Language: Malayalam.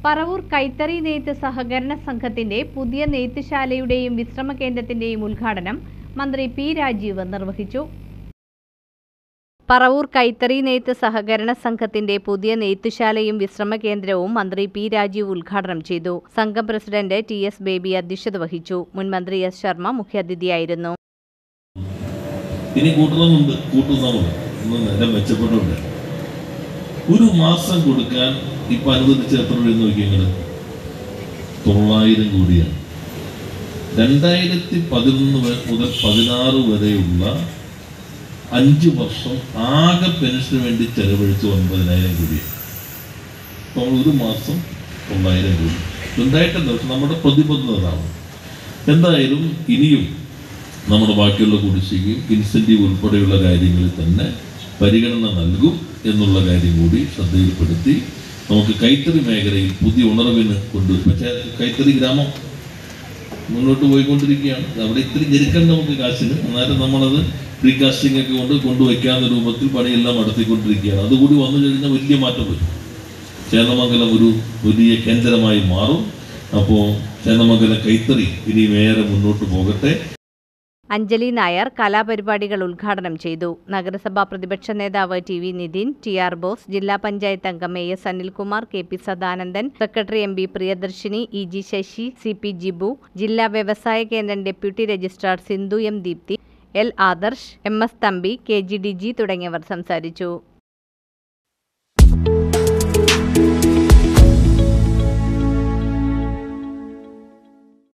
പറവൂർ കൈത്തറി നെയ്ത്ത് സഹകരണ സംഘത്തിന്റെ പുതിയ നെയ്ത്തുശാലയുടെയും വിശ്രമ കേന്ദ്രത്തിന്റെയും ഉദ്ഘാടനം മന്ത്രി പി രാജീവ് നിർവഹിച്ചു പറവൂർ കൈത്തറി നെയ്ത്ത് സഹകരണ സംഘത്തിന്റെ പുതിയ നെയ്ത്തുശാലയും വിശ്രമ കേന്ദ്രവും മന്ത്രി പി രാജീവ് ഉദ്ഘാടനം ചെയ്തു സംഘം പ്രസിഡന്റ് ടി എസ് ബേബി അധ്യക്ഷത വഹിച്ചു മുൻ മന്ത്രി എസ് ശർമ്മ മുഖ്യാതിഥിയായിരുന്നു ഇനി കൂട്ടണമെന്നുണ്ട് കൂട്ടുന്നുണ്ട് ഒന്ന് നേരം മെച്ചപ്പെട്ടുണ്ട് ഒരു മാസം കൊടുക്കാൻ ഇപ്പൊ അനുവദിച്ച എത്ര രൂപ നോക്കി നിങ്ങള് തൊള്ളായിരം കോടിയാണ് രണ്ടായിരത്തി പതിനൊന്ന് വ- മുതൽ പതിനാറ് വരെയുള്ള അഞ്ച് വർഷം ആകെ പെൻഷന് വേണ്ടി ചെലവഴിച്ച് ഒൻപതിനായിരം കോടിയാണ് അപ്പോൾ ഒരു മാസം തൊള്ളായിരം കോടി രണ്ടായിരം ദിവസം നമ്മുടെ പ്രതിബദ്ധതയാണ് എന്തായാലും ഇനിയും നമ്മുടെ ബാക്കിയുള്ള കുടിശ്ശികയും ഇൻസെൻറ്റീവ് ഉൾപ്പെടെയുള്ള കാര്യങ്ങളിൽ തന്നെ പരിഗണന നൽകും എന്നുള്ള കാര്യം കൂടി ശ്രദ്ധയിൽപ്പെടുത്തി നമുക്ക് കൈത്തറി മേഖലയിൽ പുതിയ ഉണർവിന് കൊണ്ടുവരും പക്ഷേ കൈത്തറി ഗ്രാമം മുന്നോട്ട് പോയിക്കൊണ്ടിരിക്കുകയാണ് അവിടെ ഇത്തിരി ഞെരുക്കണ്ട നമുക്ക് കാശിന് അന്നേരം നമ്മളത് പ്രീകാസ്റ്റിംഗ് ഒക്കെ കൊണ്ട് കൊണ്ടുവയ്ക്കാവുന്ന രൂപത്തിൽ പണിയെല്ലാം നടത്തിക്കൊണ്ടിരിക്കുകയാണ് അതുകൂടി വന്നു കഴിഞ്ഞാൽ വലിയ മാറ്റം വരും ചേന്നമംഗലം ഒരു വലിയ കേന്ദ്രമായി മാറും അപ്പോൾ ചേന്നമംഗലം കൈത്തറി ഇനിയും ഏറെ മുന്നോട്ട് പോകട്ടെ അഞ്ജലി നായർ കലാപരിപാടികൾ ഉദ്ഘാടനം ചെയ്തു നഗരസഭാ പ്രതിപക്ഷ നേതാവ് T V Nithin T R Bose ജില്ലാ പഞ്ചായത്ത് അംഗം A S Anilkumar K P Sadanandan secretary M B Priyadarshini E G Sasi C P Jibu ജില്ലാ വ്യവസായ കേന്ദ്രം deputy registrar Sindhu M Deepthi L Adarsh M S Thampi K G D G തുടങ്ങിയവർ സംസാരിച്ചു